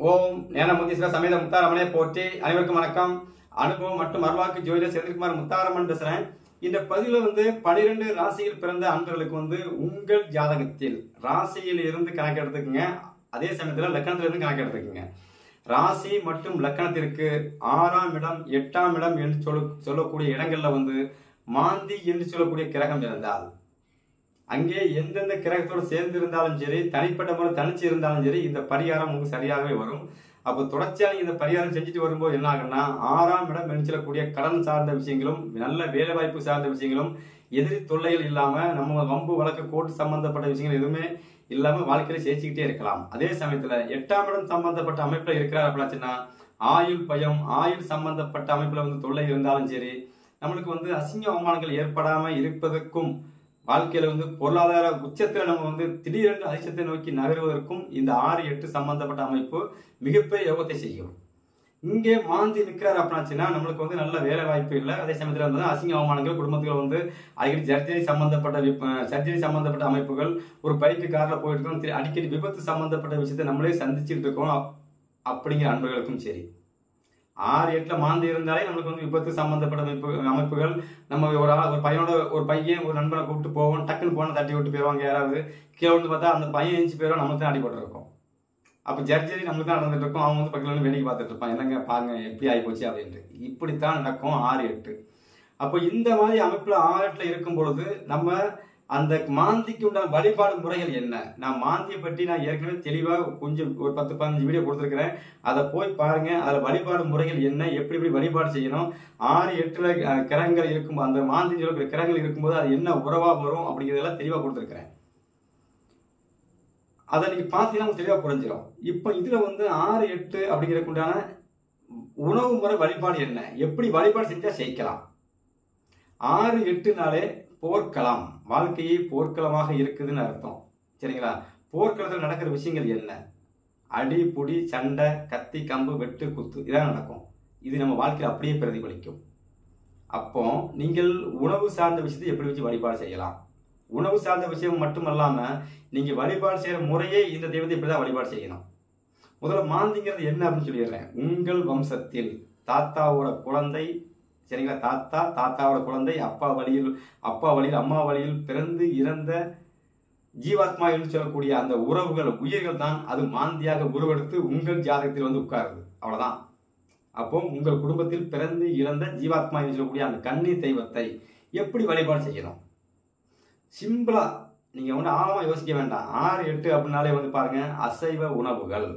ஓம் ஞானமுத்தீஸ்வர சமேத முத்தாரமனே போற்றி அனைவருக்கும் வணக்கம் அனுபவம் மற்றும் அருள்வாக்கு ஜோதிடர் செந்தில்குமார் முத்தாரமன் பேசுறேன் இந்த பதிவுல வந்து பனிரெண்டு ராசியில் பிறந்த அன்பர்களுக்கு வந்து உங்கள் ஜாதகத்தில் ராசியில் இருந்து கணக்கு எடுத்துக்கங்க அதே சமயத்துல லக்கணத்துல இருந்து கணக்கு எடுத்துக்கங்க ராசி மற்றும் லக்கணத்திற்கு ஆறாம் இடம் எட்டாம் இடம் என்று சொல்ல சொல்லக்கூடிய இடங்கள்ல வந்து மாந்தி என்று சொல்லக்கூடிய கிரகம் இருந்தால் அங்கே எந்தெந்த கிரகத்தோடு சேர்ந்து இருந்தாலும் சரி தனிப்பட்ட முறை தனிச்சு இருந்தாலும் சரி இந்த பரிகாரம் உங்களுக்கு சரியாகவே வரும் அப்போ தொடர்ச்சியா நீங்க இந்த பரிகாரம் செஞ்சுட்டு வரும்போது என்ன ஆகும்னா ஆறாம் இடம் என்று சொல்லக்கூடிய கடன் சார்ந்த விஷயங்களும் நல்ல வேலை வாய்ப்பு சார்ந்த விஷயங்களும் எதிரி தொல்லைகள் இல்லாம நம்ம வம்பு வழக்கு கோர்ட்டு சம்பந்தப்பட்ட விஷயங்கள் எதுவுமே இல்லாம வாழ்க்கையில ஜெயிச்சுக்கிட்டே இருக்கலாம் அதே சமயத்துல எட்டாம் இடம் சம்பந்தப்பட்ட அமைப்புல இருக்கிறார் அப்படின்னா ஆயுள் பயம் ஆயுள் சம்பந்தப்பட்ட அமைப்புல வந்து தொல்லை இருந்தாலும் சரி நம்மளுக்கு வந்து அசிங்க அவமானங்கள் ஏற்படாம இருப்பதற்கும் வாழ்க்கையில வந்து பொருளாதார உச்சத்துல நம்ம வந்து திடீரென்று அதிர்ஷ்டத்தை நோக்கி நகருவதற்கும் இந்த ஆறு எட்டு சம்பந்தப்பட்ட அமைப்பு மிகப்பெரிய யோகத்தை செய்யும் இங்கே மாந்தி நிற்கிறார் அப்படின்னாச்சுன்னா நம்மளுக்கு வந்து நல்ல வேலை வாய்ப்பு இல்லை அதே சமயத்தில் வந்து அசிங்க அவமானங்கள் குடும்பத்துக்குள்ள வந்து அடிக்கடி சர்ஜரி சம்பந்தப்பட்ட சர்ஜரி சம்பந்தப்பட்ட அமைப்புகள் ஒரு பைக்கு கார்ல போயிட்டு இருக்கோம் திரு- அடிக்கடி விபத்து சம்பந்தப்பட்ட விஷயத்தை நம்மளே சந்திச்சுட்டு இருக்கோம் அப்- அப்படிங்கிற அன்பர்களுக்கும் சரி ஆறு எட்டுல மாந்தி இருந்தாலே நம்மளுக்கு வந்து விபத்து சம்பந்தப்பட்ட அமைப்பு அமைப்புகள் நம்ம ஒரு ஆள் ஒரு பையனோட ஒரு பையன் ஒரு நண்பனை கூப்பிட்டு போவோம் டக்குன்னு போன தட்டி விட்டு போயிருவாங்க யாராவது கீழே வந்து பார்த்தா அந்த பையன் எழுந்து போயிடும் நமக்கு தான் அடிபட்டு இருக்கும் அப்போ ஜர்ஜரி நமக்கு தான் நடந்துட்டு இருக்கும் அவங்க வந்து பக்கத்துல இருந்து வேடிக்கை பார்த்துட்டு இருப்பான் என்னங்க பாருங்க எப்படி ஆகி போச்சு அப்படின்ட்டு இப்படித்தான் நடக்கும் ஆறு எட்டு அப்போ இந்த மாதிரி அமைப்புல ஆறு எட்டுல இருக்கும் பொழுது நம்ம அந்த மாந்திக்கு உண்டான வழிபாடு முறைகள் என்ன நான் மாந்தியை பற்றி நான் ஏற்கனவே தெளிவாக கொஞ்சம் ஒரு பத்து பதினஞ்சு வீடியோ கொடுத்துருக்கிறேன் அதை போய் பாருங்க அதில் வழிபாடு முறைகள் என்ன எப்படி எப்படி வழிபாடு செய்யணும் ஆறு எட்டுல அஹ், கிரகங்கள் இருக்கும் அந்த மாந்தி சொல்லக்கூடிய கிரகங்கள் இருக்கும்போது அது என்ன உறவா வரும் அப்படிங்கிறதெல்லாம் தெளிவாக கொடுத்துருக்கிறேன் அதை நீங்க பார்த்தீங்கன்னா உங்களுக்கு தெளிவாக புரிஞ்சிடும் இப்போ இதுல வந்து ஆறு எட்டு அப்படிங்கிறதுக்குண்டான உணவு முறை வழிபாடு என்ன எப்படி வழிபாடு செஞ்சா ஜெயிக்கலாம் ஆறு எட்டுனாலே போர்க்களம் வாழ்க்கையே போர்க்களமாக இருக்குதுன்னு அர்த்தம் சரிங்களா போர்க்களத்தில் நடக்கிற விஷயங்கள் என்ன அடி புடி சண்டை கத்தி கம்பு வெட்டு குத்து இதான் நடக்கும் இது நம்ம வாழ்க்கையில் அப்படியே பிரதிபலிக்கும் அப்போ நீங்கள் உணவு சார்ந்த விஷயத்தை எப்படி வச்சு வழிபாடு செய்யலாம் உணவு சார்ந்த விஷயம் மட்டும் அல்லாம நீங்க வழிபாடு செய்யற முறையே இந்த தெய்வத்தை இப்படிதான் வழிபாடு செய்யணும் முதல்ல மாந்திங்கிறது என்ன அப்படின்னு சொல்லிடுறேன் உங்கள் வம்சத்தில் தாத்தாவோட குழந்தை சரிங்களா தாத்தா தாத்தாவோட குழந்தை அப்பா வழியில் அப்பா வழியில் அம்மா வழியில் பிறந்து இறந்த ஜீவாத்மா என்று சொல்லக்கூடிய அந்த உறவுகள் உயிர்கள் தான் அது மாந்தியாக உருவெடுத்து உங்கள் ஜாதகத்தில் வந்து உட்காருது அவ்வளவுதான் அப்போ உங்கள் குடும்பத்தில் பிறந்து இறந்த ஜீவாத்மா என்று சொல்லக்கூடிய அந்த கன்னி தெய்வத்தை எப்படி வழிபாடு செய்யணும் சிம்பிளா நீங்க வந்து ஆழமா யோசிக்க வேண்டாம் ஆறு எட்டு அப்படின்னாலே வந்து பாருங்க அசைவ உணவுகள்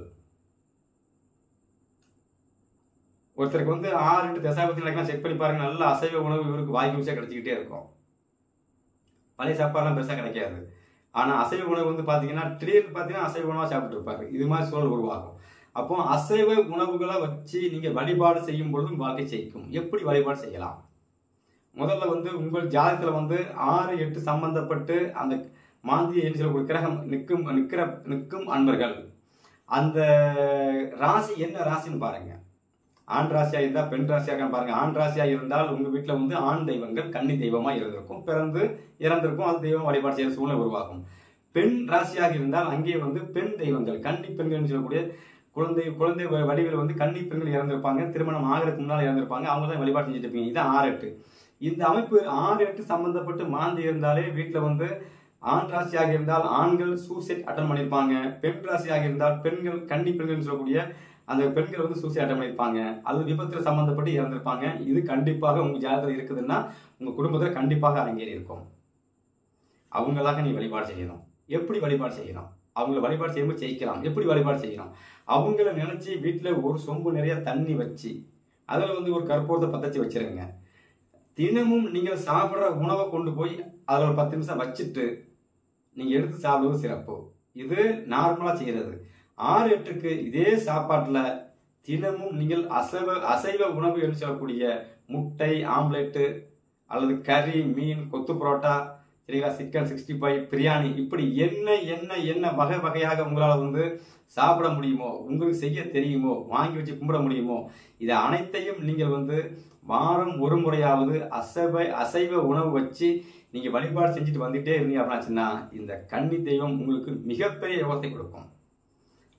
ஒருத்தருக்கு வந்து ஆறு எட்டு தசாபத்தி நடக்கலாம் செக் பண்ணி பாருங்க நல்ல அசைவ உணவு இவருக்கு வாய்க்கு ருசியா கிடைச்சிக்கிட்டே இருக்கும் பழைய சாப்பாடுலாம் பெருசா கிடைக்காது ஆனா அசைவ உணவு வந்து பாத்தீங்கன்னா திடீர்னு பாத்தீங்கன்னா அசைவ உணவா சாப்பிட்டு இருப்பாரு இது மாதிரி சூழல் உருவாகும் அப்போ அசைவ உணவுகளை வச்சு நீங்க வழிபாடு செய்யும் பொழுதும் வாழ்க்கை ஜெயிக்கும் எப்படி வழிபாடு செய்யலாம் முதல்ல வந்து உங்கள் ஜாதகத்துல வந்து ஆறு எட்டு சம்பந்தப்பட்டு அந்த மாந்தி என்று சொல்லக்கூடிய கிரகம் நிற்கும் நிற்கிற நிற்கும் அன்பர்கள் அந்த ராசி என்ன ராசின்னு பாருங்க ஆண் ராசியா இருந்தா பெண் ராசியா இருக்கான்னு பாருங்க ஆண் ராசியா இருந்தால் உங்க வீட்டுல வந்து ஆண் தெய்வங்கள் கன்னி தெய்வமா இருந்திருக்கும் பிறந்து இறந்திருக்கும் அது தெய்வம் வழிபாடு செய்யற சூழ்நிலை உருவாகும் பெண் ராசியாக இருந்தால் அங்கே வந்து பெண் தெய்வங்கள் கன்னி பெண்கள் சொல்லக்கூடிய குழந்தை குழந்தை வ- வடிவில் வந்து கன்னி பெண்கள் இறந்திருப்பாங்க திருமணம் ஆகிறதுக்கு முன்னால் இறந்திருப்பாங்க அவங்க தான் வழிபாடு செஞ்சுட்டு இருப்பீங்க இது ஆறு எட்டு இந்த அமைப்பு ஆறு எட்டு சம்பந்தப்பட்டு மாந்தி இருந்தாலே வீட்டில் வந்து ஆண் ராசியாக இருந்தால் ஆண்கள் சூசைட் அட்டன் பண்ணியிருப்பாங்க பெண் ராசியாக இருந்தால் பெண்கள் கன்னி பெண்கள் சொல்லக்கூடிய அந்த பெண்கள் வந்து சூசைட் அட்டன் பண்ணியிருப்பாங்க அது விபத்துல சம்பந்தப்பட்டு இறந்திருப்பாங்க இது கண்டிப்பாக உங்க ஜாதகத்தில் இருக்குதுன்னா உங்க குடும்பத்தில் கண்டிப்பாக அரங்கேறி இருக்கும் அவங்களாக நீ வழிபாடு செய்யணும் எப்படி வழிபாடு செய்யணும் அவங்கள வழிபாடு செய்யும்போது ஜெயிக்கலாம் எப்படி வழிபாடு செய்யணும் அவங்கள நினைச்சு வீட்டில் ஒரு சொம்பு நிறைய தண்ணி வச்சு அதில் வந்து ஒரு கற்பூரத்தை பத்தச்சு வச்சிருங்க தினமும் நீங்கள் சாப்பிட்ற உணவை கொண்டு போய் அதில் ஒரு பத்து நிமிஷம் வச்சுட்டு நீங்கள் எடுத்து சாப்பிடுவது சிறப்பு இது நார்மலாக செய்கிறது ஆறு எட்டுக்கு இதே சாப்பாட்டில் தினமும் நீங்கள் அசைவ அசைவ உணவு என்று சொல்லக்கூடிய முட்டை ஆம்லெட்டு அல்லது கறி மீன் கொத்து புரோட்டா சரிங்களா சிக்கன் சிக்ஸ்டி ஃபைவ் பிரியாணி இப்படி என்ன என்ன என்ன வகை வகையாக உங்களால் வந்து சாப்பிட முடியுமோ உங்களுக்கு செய்ய தெரியுமோ வாங்கி வச்சு கும்பிட முடியுமோ இதை அனைத்தையும் நீங்கள் வந்து வாரம் ஒரு முறையாவது அசைவ அசைவ உணவு வச்சு நீங்க வழிபாடு செஞ்சுட்டு வந்துட்டே இருந்தீங்க அப்படின்னாச்சுன்னா இந்த கன்னி தெய்வம் உங்களுக்கு மிகப்பெரிய யோகத்தை கொடுக்கும்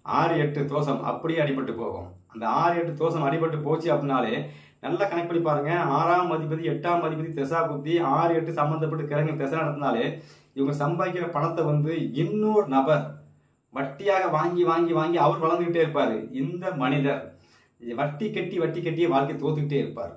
ஆறு எட்டு தோஷம் அப்படியே அடிபட்டு போகும் அந்த ஆறு எட்டு தோஷம் அடிபட்டு போச்சு அப்படின்னாலே நல்லா கனெக்ட் பண்ணி பாருங்க ஆறாம் அதிபதி எட்டாம் அதிபதி திசா புத்தி ஆறு எட்டு சம்பந்தப்பட்டு கிரகங்கள் திசை நடத்தினாலே இவங்க சம்பாதிக்கிற பணத்தை வந்து இன்னொரு நபர் வட்டியாக வாங்கி வாங்கி வாங்கி அவர் வளர்ந்துகிட்டே இருப்பாரு இந்த மனிதர் வட்டி கட்டி வட்டி கட்டியே வாழ்க்கை தோத்துக்கிட்டே இருப்பார்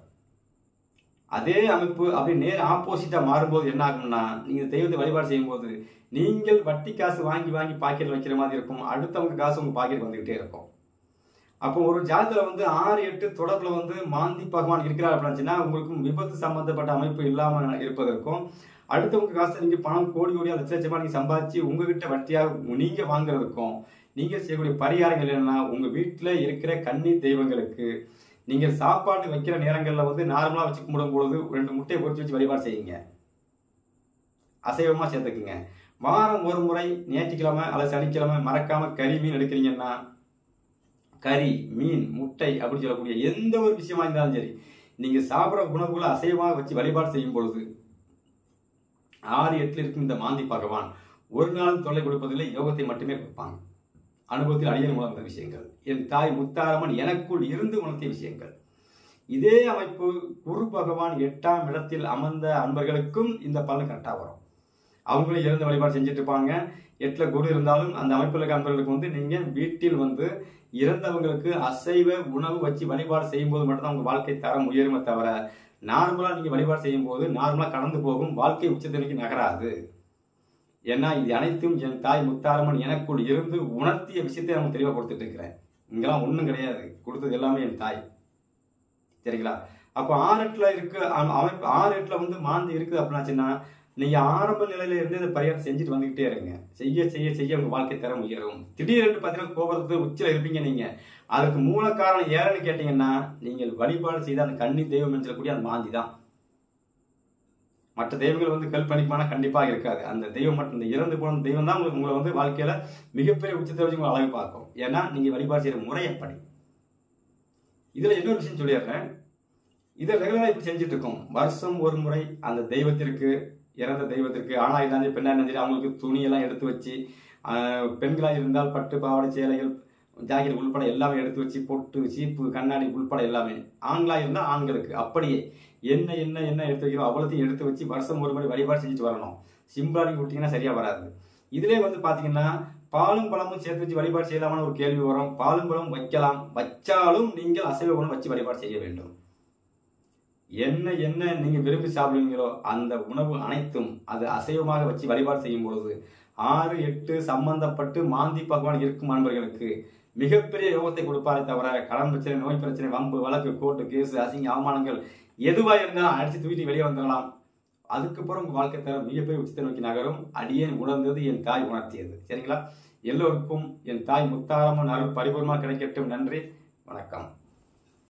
அதே அமைப்பு அப்படி நேர் ஆப்போசிட்டா மாறும்போது என்ன ஆகும்னா நீங்க தெய்வத்தை வழிபாடு செய்யும்போது நீங்கள் வட்டி காசு வாங்கி வாங்கி பாக்கெட்ல வைக்கிற மாதிரி இருக்கும் அடுத்தவங்க காசு உங்க பாக்கெட் வந்துகிட்டே இருக்கும் அப்போ ஒரு ஜாதத்துல வந்து ஆறு எட்டு தொடர்புல வந்து மாந்தி பகவான் இருக்கிறார் அப்படின்னா உங்களுக்கு விபத்து சம்பந்தப்பட்ட அமைப்பு இல்லாம இருப்பதற்கும் அடுத்தவங்க காசு நீங்க பணம் கோடி கோடியா லட்ச லட்சமா நீங்க சம்பாதிச்சு உங்ககிட்ட வட்டியாக நீங்க வாங்குறதுக்கும் நீங்க செய்யக்கூடிய பரிகாரங்கள் என்னன்னா உங்க வீட்டுல இருக்கிற கன்னி தெய்வங்களுக்கு நீங்க சாப்பாடு வைக்கிற நேரங்கள்ல வந்து நார்மலா வச்சு கும்பிடும் பொழுது ரெண்டு முட்டையை பொறிச்சு வச்சு வழிபாடு செய்யுங்க அசைவமா சேர்த்துக்குங்க வாரம் ஒரு முறை ஞாயிற்றுக்கிழமை அல்லது சனிக்கிழமை மறக்காம கறி மீன் எடுக்கிறீங்கன்னா கறி மீன் முட்டை அப்படின்னு சொல்லக்கூடிய எந்த ஒரு விஷயமா இருந்தாலும் சரி நீங்க சாப்பிட்ற உணவுகளை அசைவமாக வச்சு வழிபாடு செய்யும் பொழுது ஆறு எட்டுல இருக்கும் இந்த மாந்தி பகவான் ஒரு நாளும் தொல்லை கொடுப்பதில்லை யோகத்தை மட்டுமே கொடுப்பாங்க அனுபவத்தில் அடியன் உணர்ந்த விஷயங்கள் என் தாய் முத்தாரம்மன் எனக்குள் இருந்து உணர்த்திய விஷயங்கள் இதே அமைப்பு குரு பகவான் எட்டாம் இடத்தில் அமர்ந்த அன்பர்களுக்கும் இந்த பலன் கரெக்டாக வரும் அவங்களும் இறந்த வழிபாடு செஞ்சுட்டு இருப்பாங்க எட்டுல குரு இருந்தாலும் அந்த அமைப்பில் இருக்க அன்பர்களுக்கு வந்து நீங்க வீட்டில் வந்து இறந்தவங்களுக்கு அசைவ உணவு வச்சு வழிபாடு செய்யும் போது மட்டும்தான் உங்க வாழ்க்கை தரம் உயருமே தவிர நார்மலா நீங்க வழிபாடு செய்யும் போது நார்மலா கடந்து போகும் வாழ்க்கை உச்சத்திற்கு நகராது ஏன்னா இது அனைத்தும் என் தாய் முத்தாரம்மன் எனக்குள் இருந்து உணர்த்திய விஷயத்தை நம்ம தெளிவாக கொடுத்துட்டு இருக்கிறேன் இங்கெல்லாம் ஒன்றும் கிடையாது கொடுத்தது எல்லாமே என் தாய் சரிங்களா அப்போ ஆறு எட்டுல இருக்கு அ- அமைப்பு ஆறு எட்டுல வந்து மாந்தி இருக்குது அப்படின்னாச்சுன்னா நீங்க ஆரம்ப நிலையில இருந்து இந்த பரிகாரம் செஞ்சுட்டு வந்துகிட்டே இருங்க செய்ய செய்ய செய்ய உங்க வாழ்க்கை தரம் உயரும் திடீரென்று பார்த்தீங்கன்னா கோபத்துக்கு உச்சில இருப்பீங்க நீங்க அதுக்கு மூல காரணம் ஏன்னு கேட்டீங்கன்னா நீங்கள் வழிபாடு செய்த அந்த கன்னி தெய்வம் என்று சொல்லக்கூடிய அந்த மாந்தி தான் மற்ற தெய்வங்கள் வந்து கல் பண்ணிக்குமானா கண்டிப்பாக இருக்காது அந்த தெய்வம் மட்டும் இந்த இறந்து போன தெய்வம் தான் உங்களுக்கு உங்களை வந்து வாழ்க்கையில மிகப்பெரிய உச்சத்தை வச்சு உங்களை அழகு பார்க்கும் ஏன்னா நீங்க வழிபாடு செய்யற முறை அப்படி இதுல இன்னொரு விஷயம் சொல்லிடுறேன் இதை ரெகுலரா இப்படி செஞ்சுட்டு இருக்கோம் வருஷம் ஒரு முறை அந்த தெய்வத்திற்கு இறந்த தெய்வத்திற்கு ஆணா இருந்தாலும் சரி, பெண்ணா இருந்தாலும் சரி, அவங்களுக்கு துணியெல்லாம் எடுத்து வச்சு ஆஹ், பெண்களா இருந்தால் பட்டு பாவாடை சேலைகள் ஜாக்கெட் உள்பட எல்லாமே எடுத்து வச்சு பொட்டு சீப்பு கண்ணாடி உள்பட எல்லாமே ஆண்களா இருந்தால் ஆண்களுக்கு அப்படியே என்ன என்ன என்ன எடுத்து வைக்கிறோம் அவ்வளோத்தையும் எடுத்து வச்சு வருஷம் ஒரு முறை வழிபாடு செஞ்சுட்டு வரணும் சிம்பிளா நீங்க விட்டீங்கன்னா சரியா வராது இதுலயே வந்து பாத்தீங்கன்னா பாலும் பழமும் சேர்த்து வச்சு வழிபாடு செய்யலாமான்னு ஒரு கேள்வி வரும் பாலும் பழம் வைக்கலாம் வச்சாலும் நீங்கள் அசைவ உணவு வச்சு வழிபாடு செய்ய வேண்டும் என்ன என்ன நீங்க விரும்பி சாப்பிடுவீங்களோ அந்த உணவு அனைத்தும் அது அசைவமாக வச்சு வழிபாடு செய்யும் பொழுது ஆறு எட்டு சம்பந்தப்பட்டு மாந்தி பகவான் இருக்கும் அன்பர்களுக்கு மிகப்பெரிய யோகத்தை கொடுப்பாரே தவிர கடன் பிரச்சனை நோய் பிரச்சனை வம்பு வழக்கு கோர்ட்டு கேஸ் அசிங்க அவமானங்கள் எதுவா இருந்தாலும் அடிச்சு தூக்கிட்டு வெளியே வந்துடலாம் அதுக்கப்புறம் உங்க வாழ்க்கை தரம் மிகப்பெரிய உச்சத்தை நோக்கி நகரும் அடியேன் உணர்ந்தது என் தாய் உணர்த்தியது சரிங்களா எல்லோருக்கும் என் தாய் முத்தாரம்மன் அருள் பரிபூர்ணமாக கிடைக்கட்டும் நன்றி வணக்கம்